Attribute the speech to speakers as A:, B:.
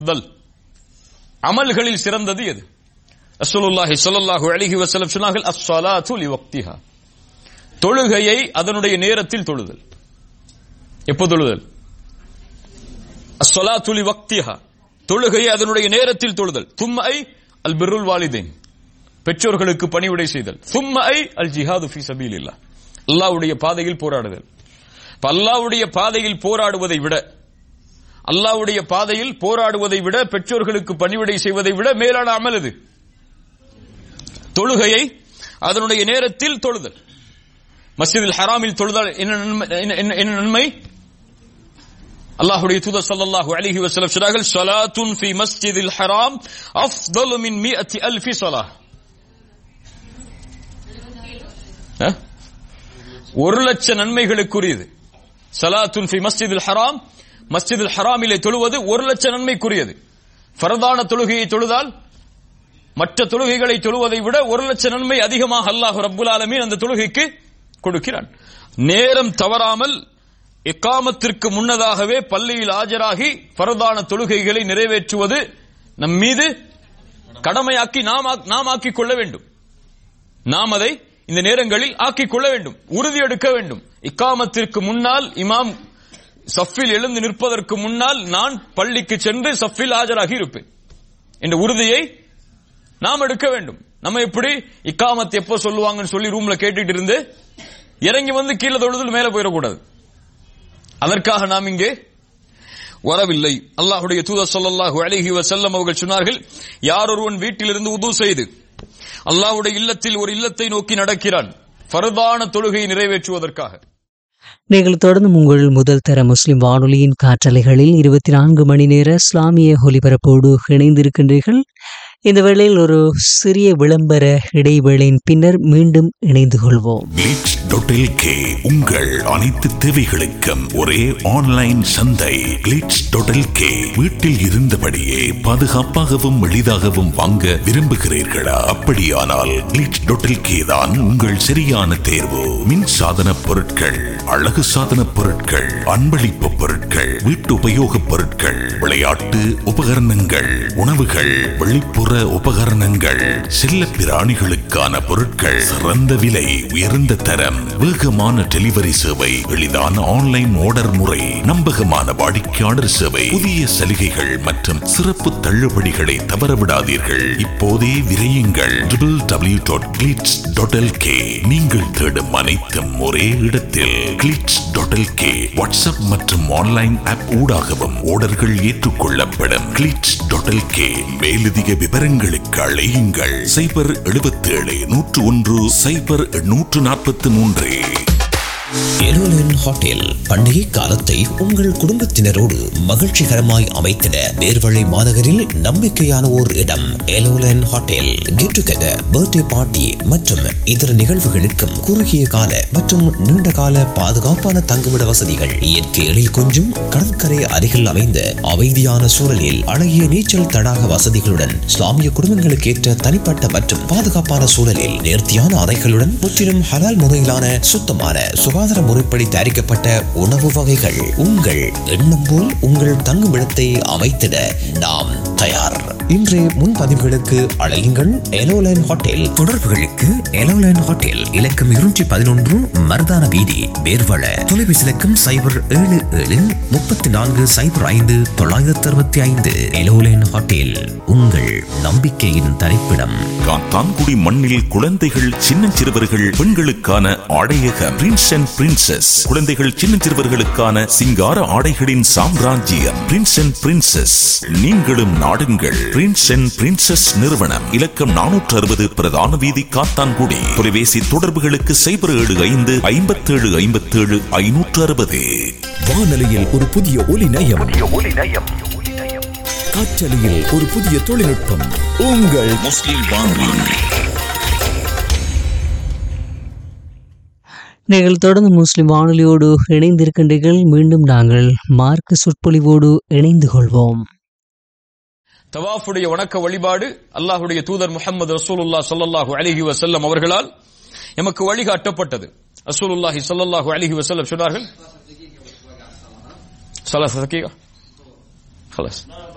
A: தல் அமல்களில் சிறந்தது எது ரசூலுல்லாஹி ஸல்லல்லாஹு அலைஹி வஸல்லம் சொன்னார்கள் அஸ்ஸலாத்து லிவக்திஹா தொழுகையை அதனுடைய நேரத்தில் தொழுதல் எப்போ தொழுதல் அஸ்ஸலாத்து லிவக்திஹா தொழுகையை அதனுடைய நேரத்தில் தொழுதல் தும்மை அல் பிர்ருல் வாலிதைன் பெற்றோர்களுக்கு பணிவிடை செய்தல் தும்மை அல் ஜிஹாது ஃபி சபீலில்லாஹ் அல்லாஹ்வுடைய பாதையில் போராடுதல் இப்ப அல்லாஹ்வுடைய பாதையில் போராடுவதை விட அல்லாஹ்வுடைய பாதையில் போராடுவதை விட பெற்றோர்களுக்கு பணிவிடை செய்வதை விட மேலான அமல் இது தொழுகையை அதனுடைய நேரத்தில் தொழுதல் மஸ்ஜிதில் ஹராமில் தொழுதால் என்ன நன்மை என்ன- என்ன- என்ன நன்மை அல்லாஹ்வுடைய தூதர் ஸல்லல்லாஹு அலைஹி வஸல்லம் சொன்னார்கள் ஸலாத்துன் ஃபி மஸ்ஜிதில் ஹராம் அஃதலு மின் மிஅத்தி அல்ஃபி ஸலாஹ் அஹ்? ஒரு லட்ச நன்மைகளுக்குரியது சலாத்துன் ஃபி மஸ்ஜிதில் ஹராம் மஸ்ஜிதில் ஹராமிலே தொழுவது ஒரு லட்ச நன்மைக்குரியது ஃபரதான தொழுகையை தொழுதால் மற்ற தொழுகைகளை தொழுவதை விட ஒரு லட்ச நன்மை அதிகமாக அல்லாஹ் ரப்புல் ஆலமீன் அந்த தொழுகைக்கு கொடுக்கிறான் நேரம் தவறாமல் இக்காமத்திற்கு முன்னதாகவே பள்ளியில் ஆஜராகி பரதான தொழுகைகளை நிறைவேற்றுவது நம் மீது கடமையாக்கி நாம் ஆக்- நாம் ஆக்கிக் கொள்ள வேண்டும் நாம் அதை இந்த நேரங்களில் ஆக்கிக் கொள்ள வேண்டும் உறுதி எடுக்க வேண்டும் இக்காமத்திற்கு முன்னால் இமாம் சஃபில் எழுந்து நிற்பதற்கு முன்னால் நான் பள்ளிக்கு சென்று சஃபில் ஆஜராகி இருப்பேன் என்ற உறுதியை நாம் எடுக்க வேண்டும் நம்ம எப்படி இக்காமத் எப்போ சொல்லுவாங்கன்னு சொல்லி ரூம்ல கேட்டுட்டு இருந்து இறங்கி வந்து கீழே தொழுதல் மேல போயிடக்கூடாது அதற்காக நாம் இங்கே வரவில்லை அல்லாஹ்வுடைய தூதர் ஸல்லல்லாஹு அலைஹி வஸல்லம் அவர்கள் சொன்னார்கள் யார் ஒருவன் வீட்டிலிருந்து உது செய்து அல்லாஹ்வுடைய இல்லத்தில் ஒரு இல்லத்தை நோக்கி நடக்கிறான் ஃபர்தான தொழுகையை நிறைவேற்றுவதற்காக
B: நீங்கள் தொடர்ந்து உங்கள் முதல் தர முஸ்லிம் வானொலியின் காற்றலைகளில் இருபத்தி நான்கு மணி நேர இஸ்லாமிய ஒலிபரப்போடு இணைந்திருக்கின்றீர்கள் இந்த வேளையில் ஒரு சிறிய விளம்பர இடைவேளையின் பின்னர் மீண்டும் இணைந்து கொள்வோம்
C: கிளிட்ஸ் டாட் கே உங்கள் அனைத்து தேவைகளுக்கும் ஒரே ஆன்லைன் சந்தை கிளிட்ஸ் டாட் கே வீட்டில் இருந்தபடியே பாதுகாப்பாகவும் எளிதாகவும் வாங்க விரும்புகிறீர்களா அப்படியானால் கிளிட்ஸ் டாட் கே தான் உங்கள் சரியான தேர்வு மின் சாதன பொருட்கள் அழகு சாதன பொருட்கள் அன்பளிப்பு பொருட்கள் வீட்டு உபயோகப் பொருட்கள் விளையாட்டு உபகரணங்கள் உணவுகள் வெளிப்புற உபகரணங்கள் செல்ல பிராணிகளுக்கான பொருட்கள் சிறந்த விலை உயர்ந்த தரம் வேகமான டெலிவரி சேவை எளிதான ஆன்லைன் ஆர்டர் முறை நம்பகமான வாடிக்கையாளர் சேவை புதிய சலுகைகள் மற்றும் சிறப்பு தள்ளுபடிகளை தவறவிடாதீர்கள் இப்போதே விரையுங்கள் டபிள்யூ டாட் கிளிட்ஸ் டாட் நீங்கள் தேடும் அனைத்தும் ஒரே இடத்தில் கிளிட்ஸ் டாட் கே வாட்ஸ்அப் மற்றும் ஆன்லைன் ஆப் ஊடாகவும் ஆர்டர்கள் ஏற்றுக்கொள்ளப்படும் கிளிட்ஸ் டாட் கே மேலதிக விவரங்களுக்கு அழையுங்கள் சைபர் 77 நூற்று ஒன்று சைபர் நூற்று நாற்பத்தி மூன்று
D: எருலன் ஹோட்டல் பண்டிகை காலத்தை உங்கள் குடும்பத்தினரோடு மகிழ்ச்சிகரமாய் அமைத்திட நேர்வழி மாநகரில் நம்பிக்கையான ஓர் இடம் எலோலன் hotel get together birthday party மற்றும் இதர நிகழ்வுகளுக்கும் குறுகிய கால மற்றும் நீண்ட கால பாதுகாப்பான தங்குமிட வசதிகள் இயற்கை எழில் கொஞ்சும் கடற்கரை அருகில் அமைந்த அமைதியான சூழலில் அழகிய நீச்சல் தடாக வசதிகளுடன் இஸ்லாமிய குடும்பங்களுக்கு ஏற்ற தனிப்பட்ட மற்றும் பாதுகாப்பான சூழலில் நேர்த்தியான அறைகளுடன் முற்றிலும் ஹலால் முறையிலான சுத்தமான சுகாதார முறைப்படி தயாரிக்கப்பட்ட உணவு வகைகள் உங்கள் எண்ணம் போல் உங்கள் தங்குமிடத்தை அமைத்திட நாம் தயார் இன்றைய முன்பதிவுகளுக்கு அழையுங்கள் எலோலைன் ஹோட்டல் தொடர்புகளுக்கு எலோலைன் ஹோட்டல் இலக்கம் இருநூற்றி பதினொன்று மருதான வீதி வேர்வள தொலைபேசி இலக்கம் சைபர் ஏழு ஏழு முப்பத்தி நான்கு சைபர் ஐந்து தொள்ளாயிரத்தி அறுபத்தி ஐந்து எலோலைன் ஹோட்டல் உங்கள் நம்பிக்கையின் தரிப்பிடம்
C: காத்தான்குடி மண்ணில் குழந்தைகள் சின்னஞ்சிறுவர்கள் பெண்களுக்கான ஆடையக பிரின்ஸ் அண்ட் பிரின்சஸ் குழந்தைகள் சின்னஞ்சிறுவர்களுக்கான சிங்கார ஆடைகளின் சாம்ராஜ்யம் பிரின்ஸ் அண்ட் பிரின்சஸ் நீங்களும் நாடுங்கள் பிரின்ஸ் அண்ட் பிரின்சஸ் நிறுவனம் இலக்கம் நானூற்று அறுபது பிரதான வீதி காத்தான்குடி தொலைபேசி தொடர்புகளுக்கு சைபர் ஏழு ஐந்து ஐம்பத்தேழு ஐம்பத்தேழு ஐநூற்று அறுபது
E: வானொலியில் ஒரு புதிய ஒலி நயம் காற்றலையில் ஒரு புதிய தொழில்நுட்பம் உங்கள்
C: முஸ்லிம் வானொலி
B: நீங்கள் தொடர்ந்து முஸ்லிம் வானொலியோடு இணைந்திருக்கின்றீர்கள் மீண்டும் நாங்கள் மார்க்க சொற்பொழிவோடு இணைந்து கொள்வோம்
A: தவாஃபுடைய வணக்க வழிபாடு அல்லாஹ்வுடைய தூதர் முஹம்மது ரசூலுல்லாஹ் ஸல்லல்லாஹு அலைஹி வஸல்லம் அவர்களால் எமக்கு வழிகாட்டப்பட்டது ரசூலுல்லாஹி ஸல்லல்லாஹு அலைஹி வஸல்லம் சொன்னார்கள் ثلاث دقيقة خلاص